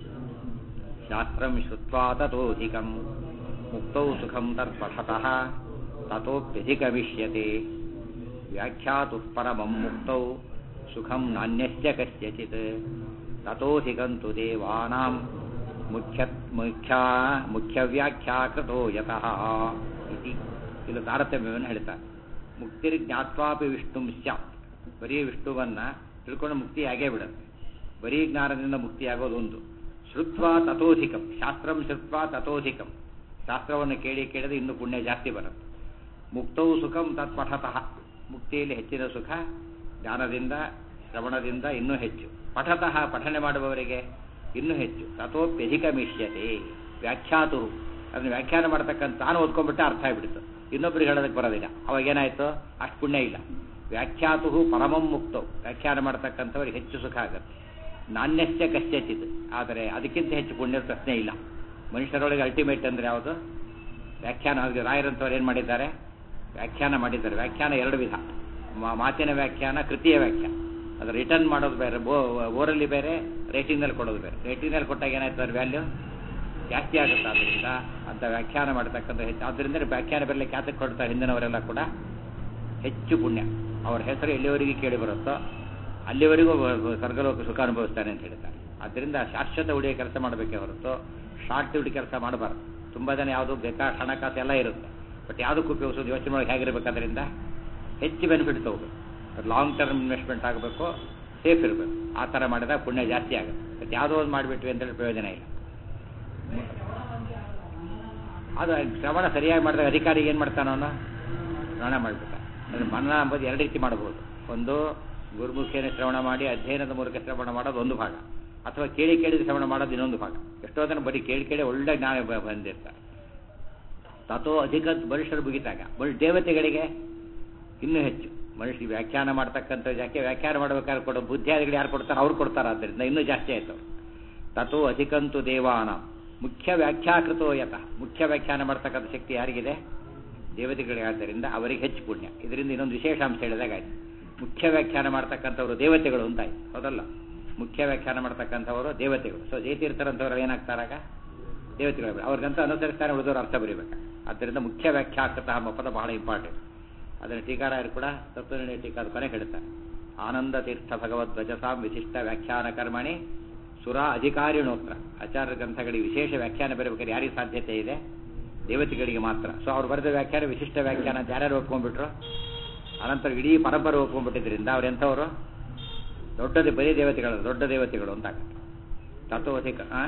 ಶಾಸ್ತ್ರಂ ಶ್ರುತ್ವಾ ತಥೋಧಿಕಂ ಮುಕ್ತೌ ಸುಖಂ ತತ್ಪಠತಃ ತಥೋಪ್ಯಧಿಗಮಿಷ್ಯತೆ ವ್ಯಾಖ್ಯಾತು ಪರಮಂ ಮುಕ್ತೌ ಸುಖಂ ನಾಣ್ಯಸ್ಯ ಕಸ್ಯಚಿತ್ ತಥೋಧಿಕಂತು ದೇವಾನಾಂ ಮುಖ್ಯ ಮುಖ್ಯ ಮುಖ್ಯ ವ್ಯಾಖ್ಯಾ ಕೃತೋ ಯತಃ ಇತಿ ಇಲ್ಲಿ ತಾರತಮ್ಯವನ್ನು ಹೇಳ್ತಾರೆ ಮುಕ್ತಿರ್ ಜ್ಞಾತ್ವಾಪಿ ವಿಷ್ಣು ಸ್ಯಾತ್ ಬರೀ ವಿಷ್ಣುವನ್ನ ತಿಳ್ಕೊಂಡು ಮುಕ್ತಿ ಆಗೇ ಬಿಡುತ್ತೆ ಬರೀ ಜ್ಞಾನದಿಂದ ಮುಕ್ತಿಯಾಗೋದು ಒಂದು ಶ್ರುತ್ವ ತಥೋಧಿಕಂ ಶಾಸ್ತ್ರಂ ಶ್ರುತ್ವ ತಥೋಧಿಕಂ ಶಾಸ್ತ್ರವನ್ನು ಕೇಳಿ ಕೇಳಿದ್ರೆ ಇನ್ನೂ ಪುಣ್ಯ ಜಾಸ್ತಿ ಬರುತ್ತೆ ಮುಕ್ತೌ ಸುಖಂ ತತ್ಪಠತಃ ಮುಕ್ತಿಯಲ್ಲಿ ಹೆಚ್ಚಿನ ಸುಖ ಜ್ಞಾನದಿಂದ ಶ್ರವಣದಿಂದ ಇನ್ನೂ ಹೆಚ್ಚು ಪಠತಃ ಪಠನೆ ಮಾಡುವವರಿಗೆ ಇನ್ನೂ ಹೆಚ್ಚು ತಥೋಪ್ಯಧಿಕಮಿಷ್ಯತೆ ವ್ಯಾಖ್ಯಾತು ಅದನ್ನು ವ್ಯಾಖ್ಯಾನ ಮಾಡ್ತಕ್ಕಂಥ ತಾನು ಓದ್ಕೊಂಡ್ಬಿಟ್ಟೆ ಅರ್ಥ ಆಗಿಬಿಡ್ತು ಇನ್ನೊಬ್ರಿಗೆ ಹೇಳೋದಕ್ಕೆ ಬರೋದಿಲ್ಲ ಅವಾಗ ಏನಾಯ್ತು ಅಷ್ಟು ಪುಣ್ಯ ಇಲ್ಲ ವ್ಯಾಖ್ಯಾತು ಪರಮಂ ಮುಕ್ತವು ವ್ಯಾಖ್ಯಾನ ಮಾಡ್ತಕ್ಕಂಥವ್ರಿಗೆ ಹೆಚ್ಚು ಸುಖ ಆಗುತ್ತೆ ನಾಣ್ಯಸ್ಯ ಕಶ್ಯಚಿತ್ ಆದರೆ ಅದಕ್ಕಿಂತ ಹೆಚ್ಚು ಪುಣ್ಯದ ಪ್ರಶ್ನೆ ಇಲ್ಲ ಮನುಷ್ಯರೊಳಗೆ ಅಲ್ಟಿಮೇಟ್ ಅಂದರೆ ಯಾವುದು ವ್ಯಾಖ್ಯಾನ ಅವ್ರಿಗೆ ರಾಯರಂಥವ್ರು ಏನು ಮಾಡಿದ್ದಾರೆ ವ್ಯಾಖ್ಯಾನ ಮಾಡಿದ್ದಾರೆ ವ್ಯಾಖ್ಯಾನ ಎರಡು ವಿಧ ಮಾ- ಮಾತಿನ ವ್ಯಾಖ್ಯಾನ ಕೃತಿಯ ವ್ಯಾಖ್ಯಾನ ಅದು ರಿಟರ್ನ್ ಮಾಡೋದು ಬೇರೆ ಓರಲ್ಲಿ ಬೇರೆ ರೇಟಿಂಗ್ನಲ್ಲಿ ಕೊಡೋದು ಬೇರೆ ರೇಟಿಂಗ್ನಲ್ಲಿ ಕೊಟ್ಟಾಗ ಏನಾಯ್ತು ಅದ್ರ ವ್ಯಾಲ್ಯೂ ಜಾಸ್ತಿ ಆಗುತ್ತೆ ಆದ್ದರಿಂದ ಅಂತ ವ್ಯಾಖ್ಯಾನ ಮಾಡ್ತಕ್ಕಂಥ ಹೆಚ್ಚು ಆದ್ದರಿಂದ ವ್ಯಾಖ್ಯಾನ ಬರಲಿಕ್ಕೆ ಯಾತಕ್ಕೆ ಕೊಡ್ತಾರೆ ಹಿಂದಿನವರೆಲ್ಲ ಕೂಡ ಹೆಚ್ಚು ಪುಣ್ಯ ಅವರ ಹೆಸರು ಎಲ್ಲಿವರೆಗೆ ಕೇಳಿ ಬರುತ್ತೋ ಅಲ್ಲಿವರೆಗೂ ವ- ವ- ಸ್ವರ್ಗಲೋಕ ಸುಖ ಅನುಭವಿಸ್ತಾನೆ ಅಂತ ಹೇಳ್ತಾರೆ ಆದ್ದರಿಂದ ಶಾಶ್ವತ ಉಳಿಯೋ ಕೆಲಸ ಮಾಡಬೇಕೇ ಹೊರತು ಶಾರ್ಟ್ ಉಡಿ ಕೆಲಸ ಮಾಡಬಾರ್ದು ತುಂಬ ಜನ ಯಾವುದು ಬೇಕಾ ಹಣಕಾಸು ಎಲ್ಲ ಇರುತ್ತೆ ಬಟ್ ಯಾವುದಕ್ಕೂ ಉಪಯೋಗಿಸೋದು ಯೋಚನೆ ಮಾಡಿ ಹೇಗಿರ್ಬೇಕು ಅದರಿಂದ ಹೆಚ್ಚು ಬೆನಿಫಿಟ್ ತಗೋಬೇಕು ಲಾಂಗ್ ಟರ್ಮ್ ಇನ್ವೆಸ್ಟ್ಮೆಂಟ್ ಆಗಬೇಕು ಸೇಫ್ ಇರಬೇಕು ಆ ಥರ ಮಾಡಿದಾಗ ಪುಣ್ಯ ಜಾಸ್ತಿ ಆಗುತ್ತೆ ಬಟ್ ಯಾವುದೋ ಒಂದು ಮಾಡಿಬಿಟ್ವಿ ಅಂತೇಳಿ ಪ್ರಯೋಜನ ಇಲ್ಲ ಅದು ಶ್ರವಣ ಸರಿಯಾಗಿ ಮಾಡಿದಾಗ ಅಧಿಕಾರಿ ಏನು ಮಾಡ್ತಾನೋ ಅವನು ಶ್ರವಣ ಮಾಡಿಬಿಡ್ತಾನೆ ಅಂದರೆ ಮನನ ಎಂಬುದು ಎರಡು ರೀತಿ ಮಾಡಬಹುದು ಒಂದು ಗುರುಮುಖೇನ ಶ್ರವಣ ಮಾಡಿ ಅಧ್ಯಯನದ ಮೂಲಕ ಶ್ರವಣ ಮಾಡೋದು ಒಂದು ಭಾಗ ಅಥವಾ ಕೇಳಿ ಕೇಳಿದ ಶ್ರವಣ ಮಾಡೋದು ಇನ್ನೊಂದು ಭಾಗ ಎಷ್ಟೋ ಜನ ಬರೀ ಕೇಳಿ ಕೇಳಿ ಒಳ್ಳೆ ಜ್ಞಾನ ಬ- ಬಂದಿರ್ತಾರೆ ತಥೋ ಅಧಿಕ ಮನುಷ್ಯರು ಮುಗಿತಾಗ ಬರೀ ದೇವತೆಗಳಿಗೆ ಇನ್ನೂ ಹೆಚ್ಚು ಮನುಷ್ಯ ವ್ಯಾಖ್ಯಾನ ಮಾಡ್ತಕ್ಕಂಥ ಯಾಕೆ ವ್ಯಾಖ್ಯಾನ ಮಾಡ್ಬೇಕಾದ್ರೆ ಕೊಡೋ ಬುದ್ಧಿಯಾದಿಗಳು ಯಾರು ಕೊಡ್ತಾರೆ ಅವ್ರು ಕೊಡ್ತಾರೆ ಆದ್ದರಿಂದ ಇನ್ನೂ ಜಾಸ್ತಿ ಆಯ್ತು ಅವ್ರು ತಥೋ ಅಧಿಕಂತು ದೇವಾನ ಮುಖ್ಯ ವ್ಯಾಖ್ಯಾಕೃತೋ ಯತ ಮುಖ್ಯ ವ್ಯಾಖ್ಯಾನ ಮಾಡ್ತಕ್ಕಂಥ ಶಕ್ತಿ ಯಾರಿಗಿದೆ ದೇವತೆಗಳಿಗೆ ಆದ್ದರಿಂದ ಅವರಿಗೆ ಹೆಚ್ಚು ಪುಣ್ಯ ಇದರಿಂದ ಇನ್ನೊಂದು ವಿಶೇಷಾಂಶ ಹೇಳಿದಾಗ ಆಯ್ತು ಮುಖ್ಯ ವ್ಯಾಖ್ಯಾನ ಮಾಡ್ತಕ್ಕಂಥವ್ರು ದೇವತೆಗಳು ಅಂತಾಯ್ತು ಹೌದಲ್ಲ ಮುಖ್ಯ ವ್ಯಾಖ್ಯಾನ ಮಾಡ್ತಕ್ಕಂಥವರು ದೇವತೆಗಳು ಸೊ ಜಯತೀರ್ಥರಂಥವ್ರು ಏನಾಗ್ತಾರಾಗ ದೇವತೆಗಳು ಅವ್ರಿಗಂತ ಅನುಸರಿಸ್ತಾನೆ ಉಳಿದವರು ಅರ್ಥ ಬರೀಬೇಕು ಆದ್ದರಿಂದ ಮುಖ್ಯ ವ್ಯಾಖ್ಯಾಕೃತ ಎಂಬ ಪದ ಬಹಳ ಇಂಪಾರ್ಟೆಂಟ್ ಅದನ್ನು ಟೀಕಾರಾಯರು ಕೂಡ ತತ್ವನಿರ್ಣಯ ಟೀಕಾದ ಕೊನೆ ಹೇಳ್ತಾರೆ ಆನಂದ ತೀರ್ಥ ಭಗವದ್ವಜಸಾಂ ವಿಶಿಷ್ಟ ವ್ಯಾಖ್ಯಾನ ಕರ್ಮಣಿ ಸುರ ಅಧಿಕಾರಿಣೋತ್ರ ಆಚಾರ್ಯ ಗ್ರಂಥಗಳಿಗೆ ವಿಶೇಷ ವ್ಯಾಖ್ಯಾನ ಬರಬೇಕಾದ್ರೆ ಯಾರಿಗೆ ಸಾಧ್ಯತೆ ಇದೆ ದೇವತೆಗಳಿಗೆ ಮಾತ್ರ ಸೊ ಅವ್ರು ಬರೆದ ವ್ಯಾಖ್ಯಾನ ವಿಶಿಷ್ಟ ವ್ಯಾಖ್ಯಾನ ಅಂತ ಯಾರ್ಯಾರು ಒಪ್ಕೊಂಡ್ಬಿಟ್ರು ಅನಂತರ ಇಡೀ ಪರಂಪರೆ ಒಪ್ಕೊಂಡ್ಬಿಟ್ಟಿದ್ರಿಂದ ಅವ್ರು ಎಂಥವರು ದೊಡ್ಡ ಬರೀ ದೇವತೆಗಳು ದೊಡ್ಡ ದೇವತೆಗಳು ಅಂತ ತತ್ವಧಿಕ ಆ?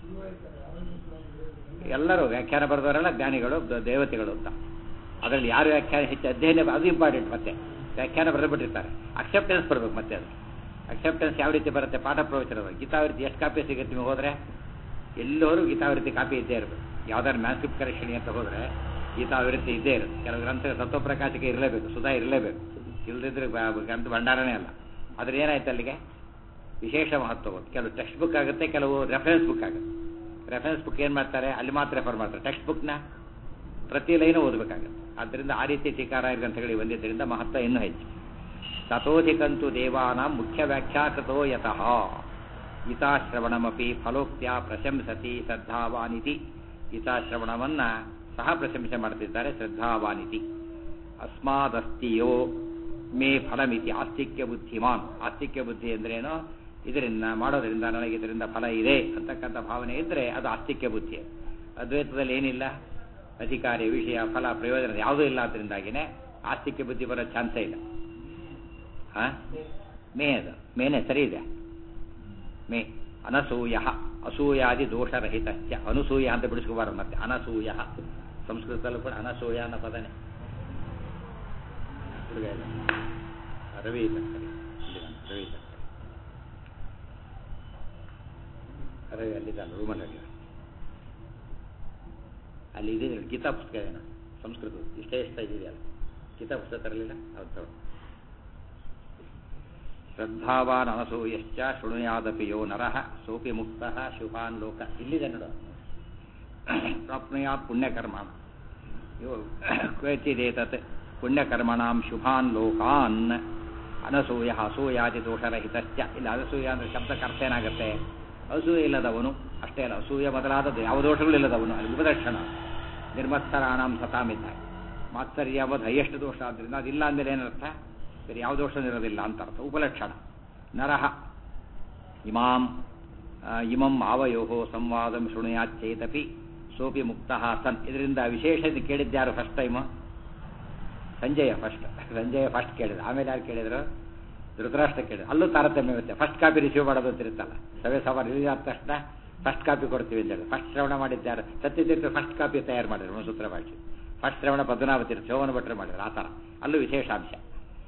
ಎಲ್ಲರೂ ವ್ಯಾಖ್ಯಾನ ಬರೆದವರೆಲ್ಲ ಜ್ಞಾನಿಗಳು ದ- ದೇವತೆಗಳು ಅಂತ ಅದರಲ್ಲಿ ಯಾರು ವ್ಯಾಖ್ಯಾನ ಹೆಚ್ಚು ಅಧ್ಯಯನ ಅದು ಇಂಪಾರ್ಟೆಂಟ್ ಮತ್ತೆ ವ್ಯಾಖ್ಯಾನ ಬರೆದ್ಬಿಟ್ಟಿರ್ತಾರೆ ಅಕ್ಸೆಪ್ಟೆನ್ಸ್ ಬರಬೇಕು ಮತ್ತೆ ಅದು ಅಕ್ಸೆಪ್ಟೆನ್ಸ್ ಯಾವ ರೀತಿ ಬರುತ್ತೆ ಪಾಠ ಪ್ರವಚನದ ಗೀತಾವೃತ್ತಿ ಎಷ್ಟು ಕಾಪಿ ಸಿಗುತ್ತೆ ನಿಮಗೆ ಹೋದರೆ ಎಲ್ಲರೂ ಗೀತಾವೃತ್ತಿ ಕಾಪಿ ಇದ್ದೇ ಇರಬೇಕು ಯಾವ್ದಾದ್ರು ಮ್ಯಾನ್ಸ್ಕ್ರಿಪ್ಟ್ ಕರೆಕ್ಷನ್ ಅಂತ ಹೋದರೆ ಗೀತಾವೃತ್ತಿ ಇದ್ದೇ ಇರುತ್ತೆ ಕೆಲವು ಗ್ರಂಥ ತತ್ವಪ್ರಕಾಶಕ್ಕೆ ಇರಲೇಬೇಕು ಸುಧಾ ಇರಲೇಬೇಕು ಇಲ್ಲದಿದ್ರೆ ಗ್ರಂಥ ಭಂಡಾರನೇ ಅಲ್ಲ ಅದ್ರ ಏನಾಯ್ತು ಅಲ್ಲಿಗೆ ವಿಶೇಷ ಮಹತ್ವ ಬಂತು. ಕೆಲವು ಟೆಕ್ಸ್ಟ್ ಬುಕ್ ಆಗುತ್ತೆ ಕೆಲವು ರೆಫರೆನ್ಸ್ ಬುಕ್ ಆಗುತ್ತೆ ರೆಫರೆನ್ಸ್ ಬುಕ್ ಏನು ಮಾಡ್ತಾರೆ ಅಲ್ಲಿ ಮಾತ್ರ ರೆಫರ್ ಮಾಡ್ತಾರೆ ಟೆಕ್ಸ್ಟ್ ಬುಕ್ನ ಪ್ರತಿ ಲೈನು ಓದಬೇಕಾಗುತ್ತೆ ಆದ್ದರಿಂದ ಆ ರೀತಿ ಟೀಕಾರಾಯ ಗ್ರಂಥಗಳಿಗೆ ಬಂದಿದ್ದರಿಂದ ಮಹತ್ವ ಇನ್ನೂ ಹೆಚ್ಚು ತಥೋಧಿಕಂತು ದೇವಾನ ಮುಖ್ಯ ವ್ಯಾಖ್ಯಾಕೃತೋ ಯತಃ ಗೀತಾಶ್ರವಣಮಪಿ ಫಲೋಕ್ತ್ಯ ಪ್ರಶಂಸತಿ ಶ್ರದ್ಧಾವಾನಿತಿ ಗೀತಾಶ್ರವಣವನ್ನು ಸಹ ಪ್ರಶಂಸೆ ಮಾಡ್ತಿದ್ದಾರೆ ಶ್ರದ್ಧಾವಾನಿತಿ ಅಸ್ಮಾದಸ್ತಿಯೋ ಮೇ ಫಲಮಿತಿ ಆಸ್ತಿಕ್ಯ ಬುದ್ಧಿಮಾನ್ ಆಸ್ತಿಕ್ಯ ಬುದ್ಧಿ ಅಂದ್ರೇನು ಇದರಿಂದ ಮಾಡೋದ್ರಿಂದ ನನಗೆ ಇದರಿಂದ ಫಲ ಇದೆ ಅಂತಕ್ಕಂಥ ಭಾವನೆ ಇದ್ದರೆ ಅದು ಆಸ್ತಿಕ್ಯ ಬುದ್ಧಿ ಅದ್ವೈತದಲ್ಲಿ ಏನಿಲ್ಲ ಅಧಿಕಾರಿ ವಿಷಯ ಫಲ ಪ್ರಯೋಜನ ಯಾವುದೂ ಇಲ್ಲ ಅದರಿಂದಾಗಿನೇ ಆಸ್ತಿಕ್ಯ ಬುದ್ಧಿ ಬರೋ ಚಾನ್ಸೇ ಇಲ್ಲ ಹಾ ಮೇ ಅದು ಮೇನೆ ಸರಿ ಇದೆ ಮೇ ಅನಸೂಯ ಅಸೂಯಾದಿ ದೋಷರಹಿತ ಅನುಸೂಯ ಅಂತ ಬಿಡಿಸ್ಕೋಬಾರ್ದು ಮತ್ತೆ ಅನಸೂಯ ಸಂಸ್ಕೃತದಲ್ಲೂ ಕೂಡ ಅನಸೂಯ ಅನ್ನೋ ಪದನೇ ಹುಡುಗ ಇಲ್ಲ. ರವಿ ಇಲ್ಲ ಸರಿ ಇಲ್ಲಿದ್ದಾನೆ, ರವಿ ಇಲ್ಲ ರವಿ ಅಲ್ಲಿದ್ದಾನೆ ರೂಮಲ್ಲಿ ಅಲ್ಲಿದ್ದಾನೆ. ಅಲ್ಲಿ ಇದೆ ನೋಡಿ, ಗೀತಾ ಪುಸ್ತಕ ಇದೆ ನೋಡಿ ಸಂಸ್ಕೃತ ಇಷ್ಟೇ ಇಷ್ಟ ಇದೆಯಲ್ಲ ಗೀತಾ ಪುಸ್ತಕ ತರಲಿಲ್ಲ ಹೌದು ತಗೊಳ್ಳಿ. ಶ್ರದ್ಧಾವಾನ್ ಅನಸೂಯಶ್ಚ ಶೃಣುಯಾದಪಿ ಯೋ ನರಃ ಸೋಪಿ ಮುಕ್ತ ಶುಭಾನ್ ಲೋಕ ಇಲ್ಲಿದೆ ನೋಡು ಪ್ರಾಪ್ನುಯಾತ್ ಪುಣ್ಯಕರ್ಮ ಇವು ಕ್ವಚಿದೇತತ್ ಪುಣ್ಯಕರ್ಮಣಾಂ ಶುಭಾನ್ ಲೋಕಾನ್ ಅನಸೂಯ ಅಸೂಯಾದಿ ದೋಷರಹಿತಶ್ಚ ಇಲ್ಲಿ ಅನಸೂಯ ಅಂದ್ರೆ ಶಬ್ದಕ್ಕೆ ಅರ್ಥ ಏನಾಗುತ್ತೆ ಅಸೂಯ ಇಲ್ಲದವನು ಅಷ್ಟೇ ಅಲ್ಲ ಅಸೂಯ ಮೊದಲಾದದ್ದು ಯಾವ ದೋಷಗಳು ಇಲ್ಲದವನು ಅಲ್ಲಿ ಉಪದಕ್ಷಣ ನಿರ್ಮತ್ಸರಾಣಾಂ ಸತಾಮಿದ್ದ ಮಾತ್ಸರ್ಯ ಎಂಬುದು ಹೈಯೆಸ್ಟ್ ದೋಷ ಆದ್ದರಿಂದ ಅದಿಲ್ಲ ಅಂದಮೇಲೆ ಏನರ್ಥ ಬೇರೆ ಯಾವ ದೋಷನೂ ಇರೋದಿಲ್ಲ ಅಂತ ಅರ್ಥ ಉಪಲಕ್ಷಣ ನರಹ ಇಮಾಂ ಆ, ಇಮಂ ಆವಯೋ ಸಂವಾದಂ ಶೃಣುಯಾಚ್ಚೇತಪಿ ಸೋಪಿ ಮುಕ್ತ ಸನ್ ಇದರಿಂದ ವಿಶೇಷ ಕೇಳಿದ್ಯಾರು first time Sanjaya first Sanjaya first ಕೇಳಿದ ಆಮೇಲೆ ಯಾರು ಕೇಳಿದ್ರು ಧೃತರಾಷ್ಟ್ರ ಕೇಳಿದ್ರು ಅಲ್ಲೂ ತಾರತಮ್ಯ ಇರುತ್ತೆ ಫಸ್ಟ್ ಕಾಪಿ ರಿಸೀವ್ ಮಾಡೋದು ಅಂತ ಇರುತ್ತಲ್ಲ ಸಭೆ ಸಭಾ ರಿಲೀಸ್ ಆದ ತಕ್ಷಣ ಫಸ್ಟ್ ಕಾಪಿ ಕೊಡ್ತೀವಿ ಅಂತ ಹೇಳಿ ಫಸ್ಟ್ ಶ್ರವಣ ಮಾಡಿದ್ದಾರೆ ಸತ್ಯತೀರ್ಥ ಫಸ್ಟ್ ಕಾಪಿ ತಯಾರು ಮಾಡಿದ್ರು ಸೂತ್ರ ಭಾಷೆ ಫಸ್ಟ್ ಶ್ರವಣ ಪದ್ಮನಾಭ ತೀರ್ಥ ಶೋಭನ ಭಟ್ರು ಮಾಡಿದ್ರು ಆ ಥರ ಅಲ್ಲೂ ವಿಶೇಷಾಂಶ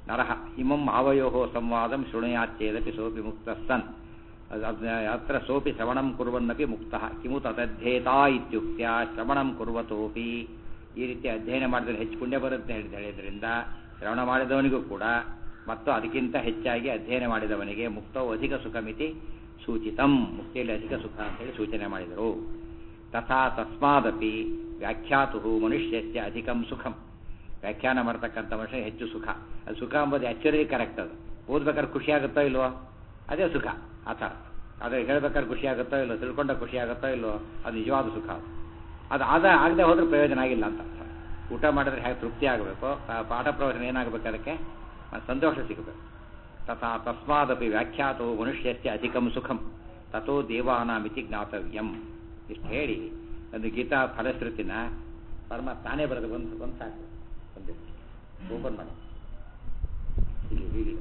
ನರಹ ಇಮಂ ಆವಯೋ ಸಂವಾದಂ ಶೃಣುಯಾಚ್ಚೇದಪಿ ಸೋಪಿ ಮುಕ್ತ ಸನ್ ಅತ್ರ ಸೋಪಿ ಶ್ರವಣಂ ಕುರ್ವನ್ನಪಿ ಮುಕ್ತ ಕಿಮು ತದಧ್ಯೇತಾ ಇತ್ಯುಕ್ತ್ಯ ಶ್ರವಣಂ ಕುರ್ವತೋಪಿ ಈ ರೀತಿ ಅಧ್ಯಯನ ಮಾಡಿದ್ರೆ ಹೆಚ್ಚು ಪುಣ್ಯ ಬರುತ್ತೆ ಅಂತ ಹೇಳಿದ್ರಿಂದ ಶ್ರವಣ ಮಾಡಿದವನಿಗೂ ಕೂಡ ಮತ್ತು ಅದಕ್ಕಿಂತ ಹೆಚ್ಚಾಗಿ ಅಧ್ಯಯನ ಮಾಡಿದವನಿಗೆ ಮುಕ್ತವು ಅಧಿಕ ಸುಖಮಿತಿ ಸೂಚಿತಂ ಮುಕ್ತಿಯಲ್ಲಿ ಅಧಿಕ ಸುಖ ಅಂತೇಳಿ ಸೂಚನೆ ಮಾಡಿದರು ತಥಾ ತಸ್ಮಾದಪಿ ವ್ಯಾಖ್ಯಾತು ಮನುಷ್ಯಸ್ಯ ಅಧಿಕಂ ಸುಖಂ ವ್ಯಾಖ್ಯಾನ ಮಾಡ್ತಕ್ಕಂಥ ಮನುಷ್ಯ ಹೆಚ್ಚು ಸುಖ ಅದು ಸುಖ ಎಂಬುದು ಆ್ಯಕ್ಚುಲಿ ಕರೆಕ್ಟ್ ಅದು ಓದ್ಬೇಕಾದ್ರೆ ಖುಷಿ ಆಗುತ್ತೋ ಇಲ್ವೋ ಅದೇ ಸುಖ ಆ ಥರ ಆದರೆ ಹೇಳ್ಬೇಕಾದ್ರೆ ಖುಷಿ ಆಗುತ್ತೋ ಇಲ್ಲೋ ತಿಳ್ಕೊಂಡ ಖುಷಿ ಆಗುತ್ತೋ ಇಲ್ವೋ ಅದು ನಿಜವಾದ ಸುಖ ಅದು ಅದು ಆದ ಆಗದೆ ಹೋದ್ರೆ ಪ್ರಯೋಜನ ಆಗಿಲ್ಲ ಅಂತ ಅರ್ಥ ಊಟ ಮಾಡಿದ್ರೆ ಹೇಗೆ ತೃಪ್ತಿ ಆಗಬೇಕು ಪಾಠ ಪ್ರವಚನ ಏನಾಗಬೇಕು ಅದಕ್ಕೆ ಸಂತೋಷ ಸಿಗಬೇಕು ತಥಾ ತಸ್ಮಾದಪಿ ವ್ಯಾಖ್ಯಾತೋ ಮನುಷ್ಯಸ್ಯ ಅಧಿಕಂ ಸುಖಂ ತಥೋ ದೇವಾನಾಮಿತಿ ಜ್ಞಾತವ್ಯಂ ಇಷ್ಟು ಹೇಳಿ ಒಂದು ಗೀತಾ ಫಲಶ್ರುತಿನ ಪರಮ ತಾನೇ ಬರೆದು ಬಂದು ಬಂದು ಸಾಕು ಒಂದು ಓಪನ್ ಮಾಡಿ ಇಲ್ಲಿ ಹೀಗೆ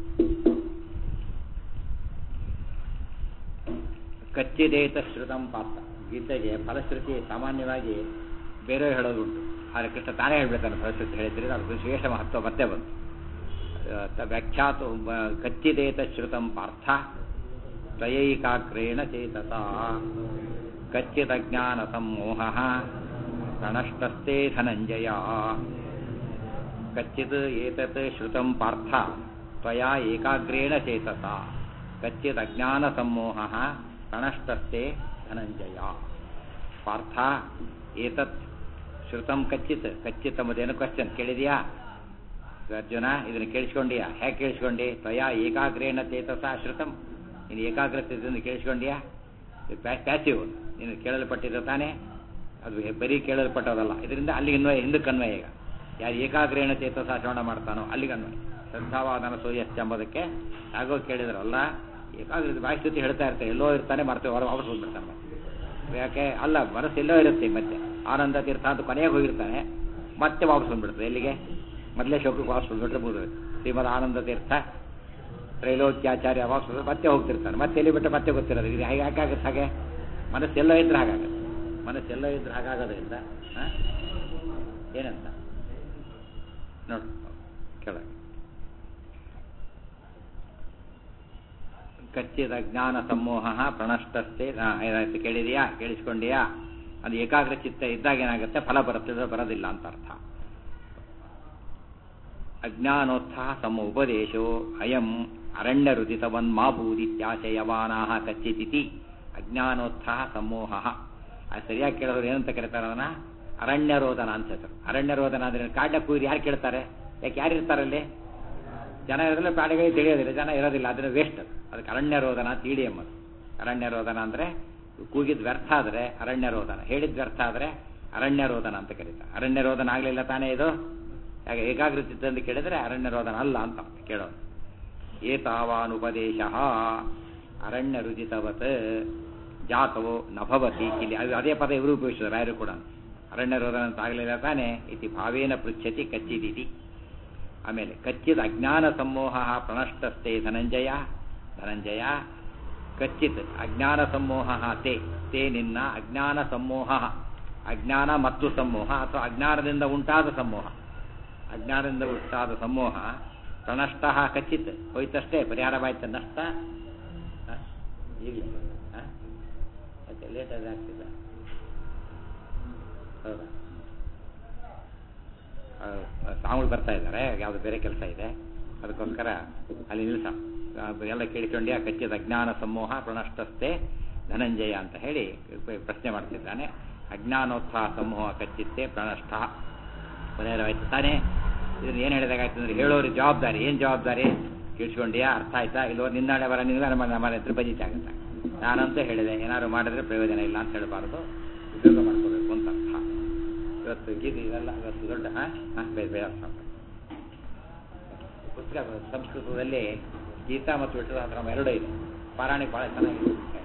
ಕಚ್ಚಿದೇತ ಶ್ರುತಂ ಪಾತ್ರ ಗೀತೆಗೆ ಫಲಶ್ರುತಿ ಸಾಮಾನ್ಯವಾಗಿ ಬೇರೆ ಹೇಳೋದುಂಟು ಆದರೆ ಕೃಷ್ಣ ತಾನೇ ಹೇಳ್ಬೇಕನ್ನು ಫಲಶ್ರುತಿ ಹೇಳಿದ್ರೆ ಅದಕ್ಕೆ ವಿಶೇಷ ಮಹತ್ವ ಮತ್ತೆ ಬಂತು ವ್ಯಾಖ್ಯಾತು ಕಚ್ಚಿದೇತ ಶ್ರುತಂ ಪಾರ್ಥ ತ್ರಯೈಕಾಗ್ರೇಣ ಚೇತಸ ಕಚ್ಚಿದಜ್ಞಾನ ಸಮೋಹ ಪ್ರಣಷ್ಟಸ್ತೆ ಧನಂಜಯ ಕಚ್ಚಿತ್ ಏತತ್ ಶ್ರುತಂ ಪಾರ್ಥ ತ್ವಯಾ ಏಕಾಗ್ರೇಣ ಚೇತಸ ಕಚ್ಚಿತ್ ಅಜ್ಞಾನ ಸಮೋಹ ಪ್ರಣಷ್ಟಸ್ತೆ ಧನಂಜಯ ಪಾರ್ಥ ಏತತ್ ಶ್ರುತಂ ಕಚ್ಚಿತ್ ಕಚ್ಚಿತ್ ಎಂಬುದೇನು ಕ್ವಶನ್ ಕೇಳಿದ್ಯಾ ಅರ್ಜುನ ಇದನ್ನು ಕೇಳಿಸ್ಕೊಂಡಿಯಾ ಹೇಗೆ ಕೇಳಿಸ್ಕೊಂಡಿ ತ್ವಯಾ ಏಕಾಗ್ರೇಣ ಚೇತಸ ಶ್ರುತಂ ನೀನು ಏಕಾಗ್ರತೆಯಿಂದ ಕೇಳಿಸ್ಕೊಂಡಿಯಾ ಪ್ಯಾಸಿವ್ ನೀನು ಕೇಳಲ್ಪಟ್ಟಿದ್ದ ತಾನೇ ಅದು ಬರೀ ಕೇಳಲ್ಪಟ್ಟೋದಲ್ಲ ಇದರಿಂದ ಅಲ್ಲಿಗೆ ಅನ್ವಯ ಹಿಂದಕ್ಕೆ ಅನ್ವಯ ಈಗ ಯಾರು ಏಕಾಗ್ರೇಣ ಚೇತಸ ಶ್ರವಣ ಮಾಡ್ತಾನೋ ಅಲ್ಲಿಗೆ ಅನ್ವಯ ಶ್ರದ್ಧಾವಾದನ ಸೂರ್ಯಶ್ಚ ಎಂಬುದಕ್ಕೆ ಆಗೋ ಕೇಳಿದ್ರಲ್ಲ ಏಕಾಗ್ರತೆ ಬಾಯಿ ಸ್ತುತಿ ಹೇಳ್ತಾ ಇರ್ತಾರೆ ಎಲ್ಲೋ ಇರ್ತಾನೆ ಮಾಡ್ತೇವೆ ಹೊರ ವಾಪಸ್ ಹೋಗ್ಬಿಡ್ತಾನೆ ಯಾಕೆ ಅಲ್ಲ ಮನಸ್ಸು ಎಲ್ಲೋ ಇರುತ್ತೆ ಮತ್ತೆ ಆನಂದ ತೀರ್ಥ ಅಂತ ಕೊನೆಗೆ ಹೋಗಿರ್ತಾನೆ ಮತ್ತೆ ವಾಪಸ್ ಬಂದ್ಬಿಡ್ತದೆ ಎಲ್ಲಿಗೆ ಮೊದಲೇ ಶೋಕಕ್ಕೆ ವಾಪಸ್ ಬಂದ್ಬಿಟ್ರೆ ಮುಗಿದು ಶ್ರೀಮದ್ ಆನಂದ ತೀರ್ಥ ತ್ರೈಲೋಕ್ಯಾಚಾರ್ಯ ವಾಪಸ್ ಮತ್ತೆ ಹೋಗ್ತಿರ್ತಾನೆ ಮತ್ತೆ ಎಲ್ಲಿ ಬಿಟ್ಟು ಮತ್ತೆ ಗೊತ್ತಿರೋದು ಇದು ಹೇಗೆ ಹಾಗಾಗುತ್ತೆ ಹಾಗೆ ಮನಸ್ಸೆಲ್ಲೋ ಇದ್ರೆ ಹಾಗಾಗುತ್ತೆ ಮನಸ್ಸೆಲ್ಲೋ ಇದ್ರೆ ಹಾಗಾಗೋದ್ರಿಂದ ಏನಂತ ನೋಡಿ ಕೆಳಗೆ ಕಚ್ಚಿದ ಜ್ಞಾನ ಸಮೂಹ ಪ್ರಣಷ್ಟಸ್ಥೆ ಏನಾಯ್ತು ಕೇಳಿದೆಯಾ ಕೇಳಿಸ್ಕೊಂಡಿಯಾ ಅದು ಏಕಾಗ್ರ ಚಿತ್ತ ಇದ್ದಾಗ ಏನಾಗುತ್ತೆ ಫಲ ಬರುತ್ತೆ ಬರೋದಿಲ್ಲ ಅಂತ ಅರ್ಥ ಅಜ್ಞಾನೋತ್ಸಾಹ ಸಮ ಉಪದೇಶೋ ಅಯಂ ಅರಣ್ಯ ರುದಿತವನ್ಮಾಭೂದಿತ್ಯಾಶಯವಾನಾ ಕಚ್ಚಿತಿತಿ ಅಜ್ಞಾನೋತ್ಸಾಹ ಸಮೂಹ ಅದು ಸರಿಯಾಗಿ ಕೇಳೋರು ಏನಂತ ಕರೀತಾರೆ ಅದನ್ನ ಅರಣ್ಯ ರೋದನ ಅಂತ ಹೇಳ್ತಾರೆ ಅರಣ್ಯ ರೋದನ ಅಂದ್ರೆ ಕಾಡ್ನ ಕೂರಿ ಯಾರು ಕೇಳ್ತಾರೆ ಯಾಕೆ ಯಾರು ಇರ್ತಾರಲ್ಲಿ ಜನ ಇರೋದಿಲ್ಲ ಪ್ರಾಣಿಗಳಿಗೆ ತಿಳಿಯೋದಿಲ್ಲ ಜನ ಇರೋದಿಲ್ಲ ಅದನ್ನ ವೇಸ್ಟ್ ಅದಕ್ಕೆ ಅರಣ್ಯ ರೋದನ ತೀಡಿ ಎಂಬುದು ಅರಣ್ಯ ರೋದನ ಅಂದ್ರೆ ಕೂಗಿದ್ ವ್ಯರ್ಥ ಆದರೆ ಅರಣ್ಯ ರೋದನ ಹೇಳಿದ ವ್ಯರ್ಥ ಆದರೆ ಅರಣ್ಯ ರೋದನ ಅಂತ ಕರೀತಾರೆ ಅರಣ್ಯ ರೋದನ ಆಗಲಿಲ್ಲ ತಾನೇ ಇದು ಯಾಕೆ ಏಕಾಗ್ರತೆ ಅಂತ ಕೇಳಿದ್ರೆ ಅರಣ್ಯ ರೋದನ ಅಲ್ಲ ಅಂತ ಕೇಳೋದು ಏತಾವಾನುಪದೇಶ ಅರಣ್ಯ ರುಜಿತವತ್ ಜಾತವೋ ನಭವತಿ ಇಲ್ಲಿ ಅದು ಅದೇ ಪದ ಇವರು ಉಪಯೋಗಿಸಿದ್ರು ರಾಯರು ಕೂಡ ಅರಣ್ಯ ರೋದನ ಅಂತ ಆಗಲಿಲ್ಲ ತಾನೇ ಇತಿ ಭಾವೇನ ಪೃಚ್ಛತಿ ಕಚ್ಚಿದಿತಿ ಆಮೇಲೆ ಕಚ್ಚಿದ ಅಜ್ಞಾನ ಸಮೂಹ ಪ್ರಣಷ್ಟಸ್ಥೆ ಧನಂಜಯ ಧನಂಜಯ ಕಚ್ಚಿತ್ ಅಜ್ಞಾನ ಸಮೂಹ ತೇ ತೇ ನಿನ್ನ ಅಜ್ಞಾನ ಸಮೂಹ ಅಜ್ಞಾನ ಮತ್ತು ಸಮೂಹ ಅಥವಾ ಅಜ್ಞಾನದಿಂದ ಉಂಟಾದ ಸಮೂಹ ಅಜ್ಞಾನದಿಂದ ಉಂಟಾದ ಸಮೂಹ ಪ್ರಣಷ್ಟ ಕಚ್ಚಿತ್ ಹೋಯ್ತಷ್ಟೇ ಪರಿಹಾರವಾಯ್ತು ನಷ್ಟ ಇಲ್ಲ ಮತ್ತೆ ಲೇಟಾಗಿ ಆಗ್ತಿಲ್ಲ ಹೌದಾ ಸಾಂಗಳು ಬರ್ತಾ ಇದ್ದಾರೆ ಯಾವುದು ಬೇರೆ ಕೆಲಸ ಇದೆ ಅದಕ್ಕೋಸ್ಕರ ಅಲ್ಲಿ ನಿಲ್ಸ ಎಲ್ಲ ಕೇಳಿಕೊಂಡೆ ಕಚ್ಚಿದ ಅಜ್ಞಾನ ಸಮೂಹ ಪ್ರಣಷ್ಟಸ್ಥೆ ಧನಂಜಯ ಅಂತ ಹೇಳಿ ಪ್ರಶ್ನೆ ಮಾಡ್ತಿದ್ದಾನೆ ಅಜ್ಞಾನೋತ್ಸಾಹ ಸಮೂಹ ಕಚ್ಚಿತ್ತೆ ಪ್ರಣಷ್ಟ ಪರಿಹಾರವಾಯ್ತು ತಾನೇ ಇದನ್ನ ಏನು ಹೇಳಿದಾಗಾಯ್ತು ಅಂದ್ರೆ ಹೇಳೋರು ಜವಾಬ್ದಾರಿ ಏನು ಜವಾಬ್ದಾರಿ ಕೇಳಿಸ್ಕೊಂಡ್ಯಾ ಅರ್ಥ ಆಯ್ತಾ ಇಲ್ಲೋ ನಿಂದಾಣೆ ಬರ ನಿಂದಾಣೆ ಮಾಡಿ ನಮ್ಮ ಹತ್ರ ಬಜೆಟ್ ಆಗುತ್ತೆ ನಾನಂತೂ ಹೇಳಿದೆ ಏನಾದ್ರು ಮಾಡಿದ್ರೆ ಪ್ರಯೋಜನ ಇಲ್ಲ ಅಂತ ಹೇಳಬಾರ್ದು ಉಪಯೋಗ ಮಾಡ್ಕೋಬೇಕು ಅಂತ ಅರ್ಥ ಇವತ್ತು ಗೀತೆ ಇದೆಲ್ಲ ಇವತ್ತು ದೊಡ್ಡ ಹಾಂ ಹಾಂ ಬೇರೆ ಬೇರೆ ಅರ್ಥ ಪುಸ್ತಕ ಸಂಸ್ಕೃತದಲ್ಲಿ ಗೀತಾ ಮತ್ತು ವಿಠಲ ಹತ್ರ ಎರಡೂ ಇದೆ ಪಾರಾಯಣ ಭಾಳ ಚೆನ್ನಾಗಿದೆ